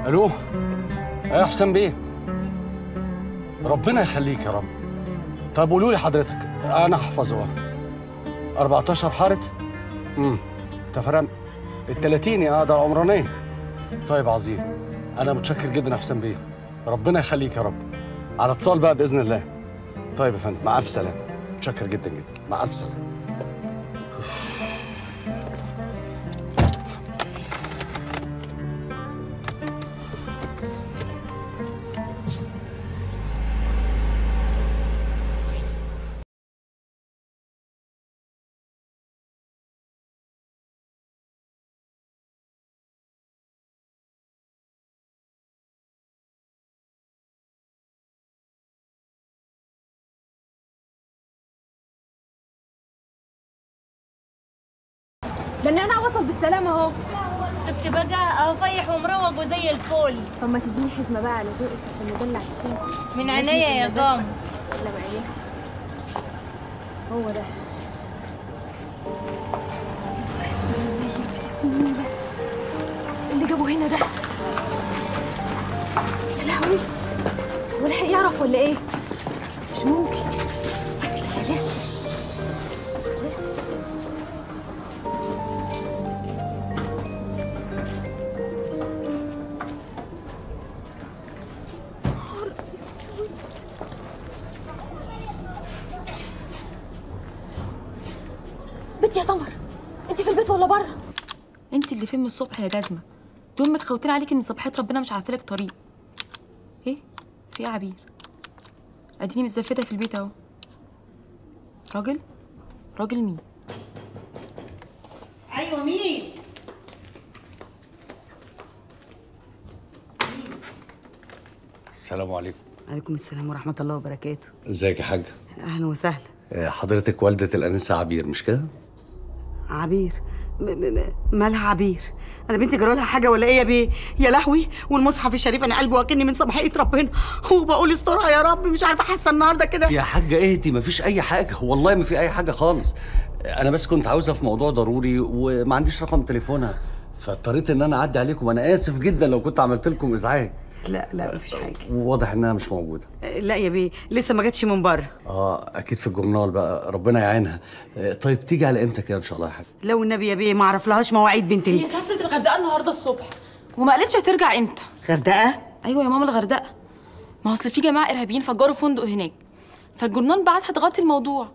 الو يا حسام بيه ربنا يخليك يا رب طب قولوا لي حضرتك انا احفظه 14 حاره امم تفرم ال 30 اه ده العمرانيه طيب عظيم انا متشكر جدا يا حسام بيه ربنا يخليك يا رب على اتصال بقى باذن الله طيب يا فندم مع الف سلامه متشكر جدا جدا مع الف سلامه ده النعناع وصل بالسلامة اهو شفت بقى اهو فيح ومروق وزي الفل طب ما تديني حزمة بقى على ذوقك عشان ندلع الشام من عينيا يا قام تسلم عينيك هو ده بستين نيلة اللي جابه هنا ده يا لهوي هو لحق يعرف ولا ايه؟ مش ممكن لسه لسه نهار اسود بنت يا سمر انت في البيت ولا بره انت اللي فين من الصبح يا جزمه دول متخوتين عليكي من صباحيه ربنا مش عارفه لك طريق ايه في ايه يا عبير اديني متزفته في البيت اهو راجل راجل مين ايوه مين السلام عليكم عليكم السلام ورحمه الله وبركاته ازيك يا حاجه اهلا وسهلا آه، حضرتك والده الانسه عبير مش كده عبير م- م- م- مالها عبير انا بنتي جرالها حاجه ولا ايه يا بيه يا لهوي والمصحف الشريف انا قلبي واكلني من صباحيه ربنا وبقول استرها يا رب مش عارفه حاسه النهارده كده يا حاجة اهدي مفيش أي حاجة والله ما في أي حاجة خالص أنا بس كنت عاوزها في موضوع ضروري وما عنديش رقم تليفونها فاضطريت إن أنا أعدي عليكم أنا آسف جدا لو كنت عملت لكم إزعاج لا لا مفيش حاجه وواضح إنها مش موجودة لا يا بيه لسه ما جاتش من بره آه أكيد في الجورنال بقى ربنا يعينها آه، طيب تيجي على إمتى كده إن شاء الله يا حاجة لو النبي يا بيه ما اعرف لهاش مواعيد بنت هي ال- سافرت الغردقه النهارده الصبح وما قالتش هترجع امتى غردقه ايوه يا ماما الغردقه ما هو اصل في جماعه ارهابيين فجروا فندق هناك فالجورنال بعتها تغطي الموضوع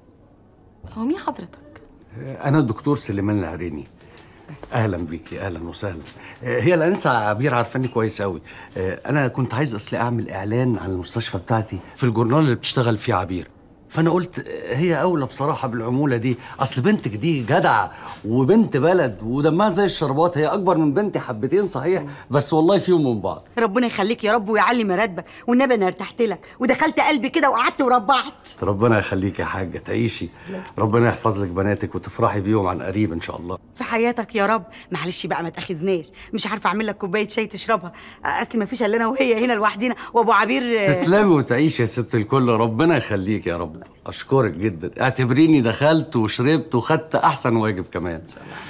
هو مين حضرتك آه، أنا الدكتور سليمان العريني اهلا بيكي اهلا وسهلا آه، هي الانسه عبير عارفاني كويس قوي انا كنت عايز اصلي اعمل اعلان عن المستشفى بتاعتي في الجورنال اللي بتشتغل فيه عبير فانا قلت آه، هي اولى بصراحه بالعموله دي اصل بنتك دي جدعه وبنت بلد ودمها زي الشربات هي اكبر من بنتي حبتين صحيح بس والله فيهم من بعض ربنا يخليك يا رب ويعلي مراتبك والنبي انا ارتحت لك ودخلت قلبي كده وقعدت وربعت ربنا يخليك يا حاجه تعيشي ربنا يحفظ لك بناتك وتفرحي بيهم عن قريب ان شاء الله في حياتك يا رب معلش بقى ما تاخذناش مش عارفه اعمل لك كوبايه شاي تشربها اصل ما فيش الا انا وهي هنا لوحدينا وابو عبير آه، تسلمي وتعيشي يا ست الكل ربنا يخليك يا رب اشكرك جدا اعتبريني دخلت وشربت وخدت احسن واجب كمان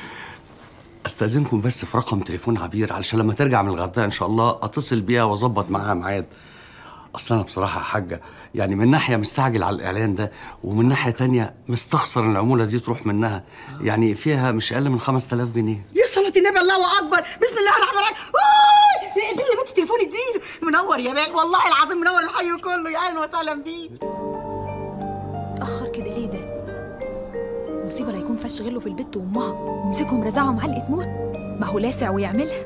استاذنكم بس في رقم تليفون عبير علشان لما ترجع من الغردقه ان شاء الله اتصل بيها واظبط معاها ميعاد اصل انا بصراحه يا حاجه يعني من ناحيه مستعجل على الاعلان ده ومن ناحيه تانية مستخسر ان العموله دي تروح منها يعني فيها مش اقل من 5000 جنيه يا صلاة النبي الله اكبر بسم الله الرحمن الرحيم أوه! اديني يا بنتي تليفون اديله منور يا بيه والله العظيم منور الحي كله يا اهلا وسهلا بيك اتأخر كده ليه ده؟ مصيبة لا يكون فش غله في البيت وأمها ومسكهم رزعهم علقة موت ما هو لاسع ويعملها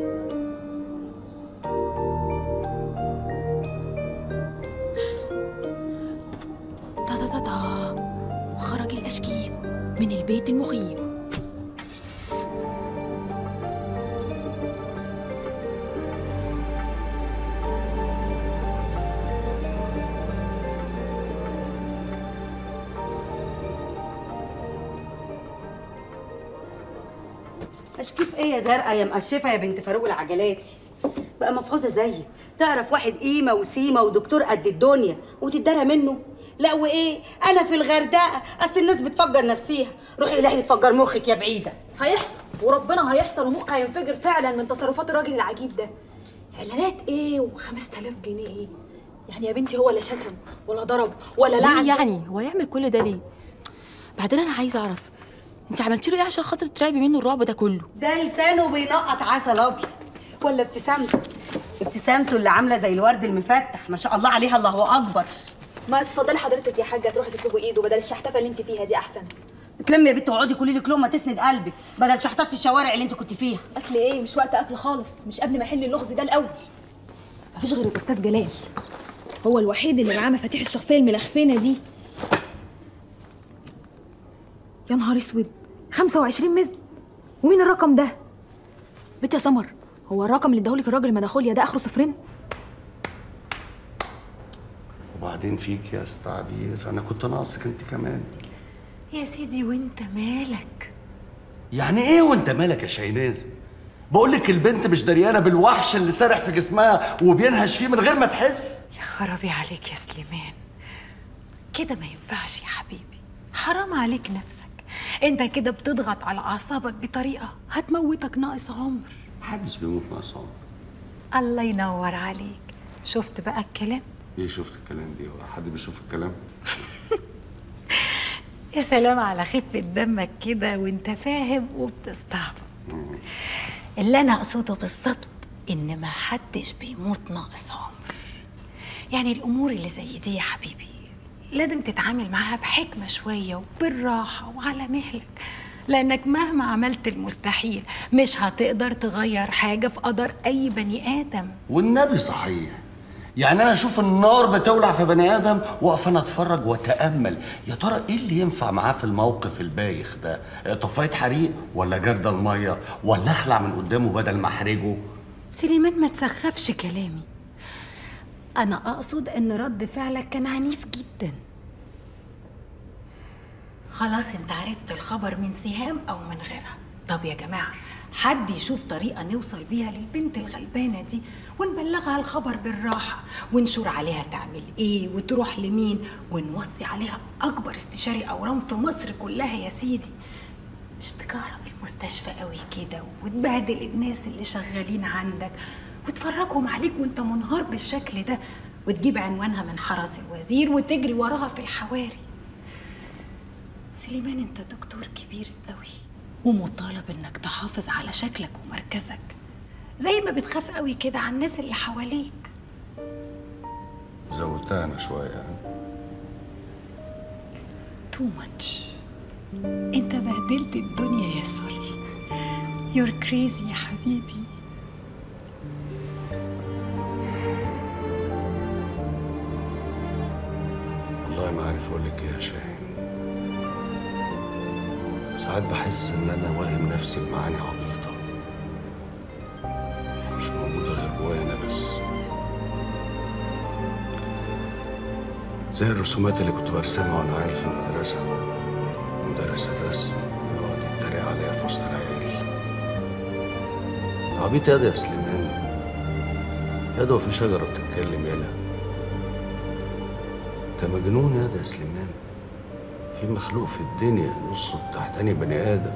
تا تا تا تا وخرج الأشكيف من البيت المخيف اشكيف ايه يا زرقاء يا مقشفه يا بنت فاروق العجلاتي بقى مفعوزه زيك تعرف واحد قيمه وسيمه ودكتور قد الدنيا وتدارى منه لا وايه انا في الغردقه اصل الناس بتفجر نفسيها روحي الهي تفجر مخك يا بعيده هيحصل وربنا هيحصل ومخي هينفجر فعلا من تصرفات الراجل العجيب ده اعلانات ايه و5000 جنيه ايه يعني يا بنتي هو لا شتم ولا ضرب ولا ليه لعن يعني هو يعمل كل ده ليه بعدين انا عايزه اعرف انت عملتي له ايه عشان خاطر ترعبي منه الرعب ده كله ده لسانه بينقط عسل ابيض ولا ابتسامته ابتسامته اللي عامله زي الورد المفتح ما شاء الله عليها الله اكبر ما تفضلي حضرتك يا حاجه تروحي تطلبي ايده بدل الشحتفه اللي انت فيها دي احسن تلمي يا بنت واقعدي كلي لك لقمه تسند قلبك بدل شحطات الشوارع اللي انت كنت فيها اكل ايه مش وقت اكل خالص مش قبل ما احل اللغز ده الاول مفيش غير الاستاذ جلال هو الوحيد اللي معاه مفاتيح الشخصيه الملخفنه دي يا نهار اسود 25 مزن ومين الرقم ده بنت يا سمر هو الرقم اللي اداهولك الراجل المناخوليا ده اخره صفرين وبعدين فيك يا أست عبير أنا كنت ناقصك أنت كمان يا سيدي وانت مالك يعني إيه وأنت مالك يا شيناز بقول لك البنت مش دريانة بالوحش اللي سارح في جسمها وبينهش فيه من غير ما تحس يا خرابي عليك يا سليمان كده ما ينفعش يا حبيبي حرام عليك نفسك انت كده بتضغط على اعصابك بطريقه هتموتك ناقص عمر محدش بيموت ناقص عمر الله ينور عليك شفت بقى الكلام ايه شفت الكلام دي هو حد بيشوف الكلام يا سلام على خفة دمك كده وانت فاهم وبتستعبط اللي انا اقصده بالظبط ان ما حدش بيموت ناقص عمر يعني الامور اللي زي دي يا حبيبي لازم تتعامل معاها بحكمة شوية وبالراحة وعلى مهلك لأنك مهما عملت المستحيل مش هتقدر تغير حاجة في قدر أي بني آدم والنبي صحيح يعني انا اشوف النار بتولع في بني ادم واقف انا اتفرج واتامل يا ترى ايه اللي ينفع معاه في الموقف البايخ ده طفايه حريق ولا جرد الميه ولا اخلع من قدامه بدل ما احرجه سليمان ما تسخفش كلامي أنا أقصد إن رد فعلك كان عنيف جدا خلاص انت عرفت الخبر من سهام أو من غيرها طب يا جماعة حد يشوف طريقة نوصل بيها للبنت الغلبانة دي ونبلغها الخبر بالراحة ونشور عليها تعمل ايه وتروح لمين ونوصي عليها أكبر استشاري أورام في مصر كلها يا سيدي مش تكهرب المستشفى قوي كده وتبهدل الناس اللي شغالين عندك وتفرجهم عليك وانت منهار بالشكل ده وتجيب عنوانها من حرس الوزير وتجري وراها في الحواري سليمان انت دكتور كبير قوي ومطالب انك تحافظ على شكلك ومركزك زي ما بتخاف قوي كده على الناس اللي حواليك زودتها انا شويه تو ماتش انت بهدلت الدنيا يا سولي يور كريزي يا حبيبي والله ما عارف اقول لك ايه يا شاهين ساعات بحس ان انا واهم نفسي بمعاني عبيطه مش موجوده غير جوايا انا بس زي الرسومات اللي كنت برسمها وانا عيل في المدرسه مدرس الرسم يقعد يتريق عليا في وسط العيال أنت عبيط ياض يا سليمان ياض هو في شجره بتتكلم يالا انت مجنون ياض يا سليمان في مخلوق في الدنيا نصه التحتاني بني ادم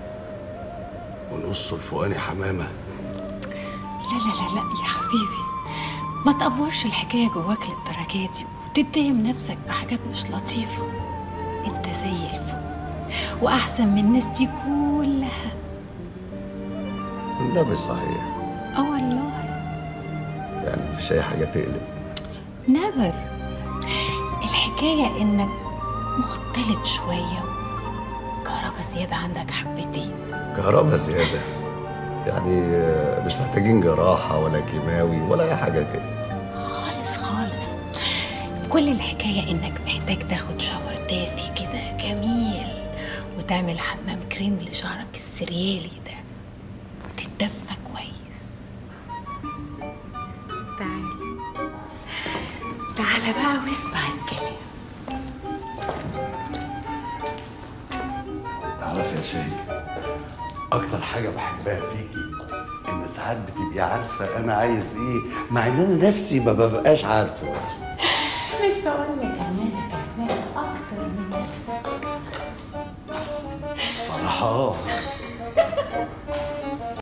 ونصه الفوقاني حمامه لا لا لا لا يا حبيبي ما تأفورش الحكاية جواك للدرجة دي وتتهم نفسك بحاجات مش لطيفة انت زي الفل وأحسن من الناس دي كلها النبي صحيح اه والله يعني مفيش اي حاجه تقلق نيفر الحكاية إنك مختلف شوية كهربا زيادة عندك حبتين كهرباء زياده يعني آه، مش محتاجين جراحه ولا كيماوي ولا اي حاجه كده خالص خالص كل الحكاية إنك محتاج تاخد شاور دافي كده جميل وتعمل حمام كريم لشعرك السريالي ده وتتدفى كويس تعال تعال بقى واسمع الكلام تعرف يا شاي اكتر حاجه بحبها فيكي ان ساعات بتبقي عارفه انا عايز ايه مع ان انا نفسي ما ببقاش عارفه مش بقول لك إن أنا فاهماك أكتر من نفسك صراحه اه